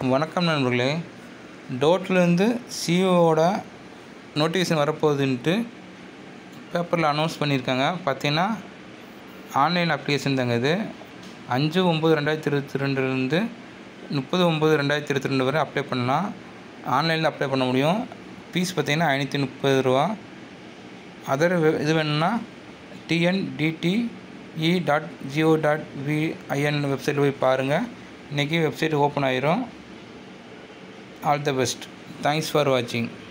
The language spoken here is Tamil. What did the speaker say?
வணக்கம் நண்பர்களே டோட்லேருந்து சிஓவோட நோட்டிஃபிகேஷன் வரப்போகுதுன்ட்டு பேப்பரில் அனௌன்ஸ் பண்ணியிருக்காங்க பார்த்தீங்கன்னா ஆன்லைன் அப்ளிகேஷன் தாங்க இது அஞ்சு ஒம்பது ரெண்டாயிரத்தி இருபத்தி ரெண்டுலேருந்து முப்பது ஒம்பது ரெண்டாயிரத்தி இருபத்தி ரெண்டு வரை அப்ளை பண்ணலாம் ஆன்லைனில் அப்ளை பண்ண முடியும் ஃபீஸ் பார்த்தீங்கன்னா ஐநூற்றி முப்பது ரூபா அதர் இது வேணும்னா TNTDE dot GO dot VIN website போய் பாருங்கள் இன்றைக்கி வெப்சைட் ஓப்பன் ஆயிரும் all the best thanks for வாட்சிங்